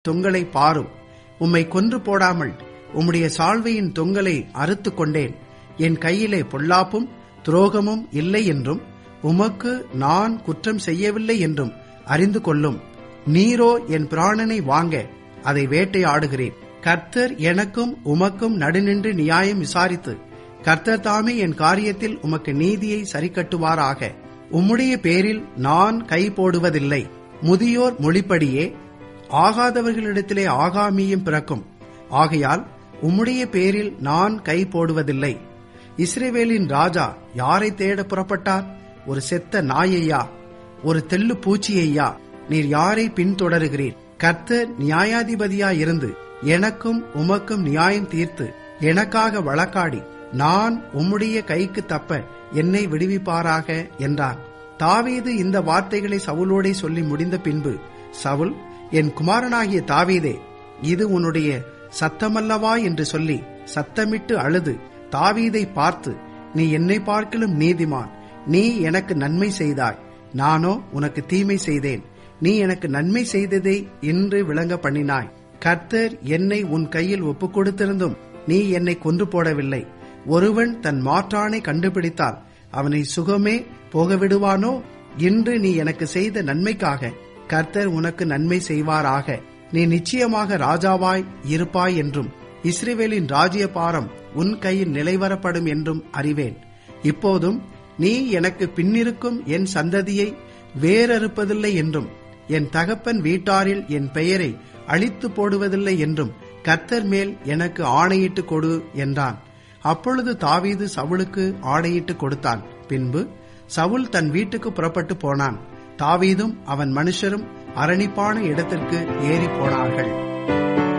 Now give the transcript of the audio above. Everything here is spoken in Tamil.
தொங்கலை பாரும் உம்மை கொன்று போடாமல் உம்முடைய சால்வையின் தொங்கலை அறுத்து கொண்டேன் என் கையிலே பொல்லாப்பும் துரோகமும் இல்லை என்றும் உமக்கு நான் குற்றம் செய்யவில்லை என்றும் அறிந்து கொள்ளும் நீரோ என் பிராணனை வாங்க அதை வேட்டையாடுகிறேன் கர்த்தர் எனக்கும் உமக்கும் நடுநின்று நியாயம் விசாரித்து கர்த்தர் தாமே என் காரியத்தில் உமக்கு நீதியை சரிக்கட்டுவாராக உம்முடைய பேரில் நான் கை போடுவதில்லை முதியோர் மொழிப்படியே ஆகாதவர்களிடத்திலே ஆகாமியும் பிறக்கும் ஆகையால் உம்முடைய பேரில் நான் கை போடுவதில்லை இஸ்ரேவேலின் ராஜா யாரை தேட புறப்பட்டார் ஒரு செத்த நாயையா ஒரு தெல்லு பூச்சியையா நீர் யாரை பின்தொடருகிறீர் கர்த்தர் நியாயாதிபதியா இருந்து எனக்கும் உமக்கும் நியாயம் தீர்த்து எனக்காக வழக்காடி நான் உம்முடைய கைக்கு தப்ப என்னை விடுவிப்பாராக என்றார் தாவீது இந்த வார்த்தைகளை சவுலோடே சொல்லி முடிந்த பின்பு சவுல் என் குமாரனாகிய தாவீதே இது உன்னுடைய சத்தமல்லவா என்று சொல்லி சத்தமிட்டு அழுது தாவீதை பார்த்து நீ என்னை பார்க்கலும் நீதிமான் நீ எனக்கு நன்மை செய்தாய் நானோ உனக்கு தீமை செய்தேன் நீ எனக்கு நன்மை செய்ததை என்று விளங்க பண்ணினாய் கர்த்தர் என்னை உன் கையில் ஒப்புக் கொடுத்திருந்தும் நீ என்னை கொன்று போடவில்லை ஒருவன் தன் மாற்றானை கண்டுபிடித்தால் அவனை சுகமே போக விடுவானோ இன்று நீ எனக்கு செய்த நன்மைக்காக கர்த்தர் உனக்கு நன்மை செய்வாராக நீ நிச்சயமாக ராஜாவாய் இருப்பாய் என்றும் இஸ்ரேவேலின் ராஜ்ய பாரம் உன் கையில் நிலைவரப்படும் என்றும் அறிவேன் இப்போதும் நீ எனக்கு பின்னிருக்கும் என் சந்ததியை வேறறுப்பதில்லை என்றும் என் தகப்பன் வீட்டாரில் என் பெயரை அழித்து போடுவதில்லை என்றும் கர்த்தர் மேல் எனக்கு ஆணையிட்டு கொடு என்றான் அப்பொழுது தாவீது சவுலுக்கு ஆணையிட்டு கொடுத்தான் பின்பு சவுல் தன் வீட்டுக்கு புறப்பட்டு போனான் தாவீதும் அவன் மனுஷரும் அரணிப்பான இடத்திற்கு ஏறி போனார்கள்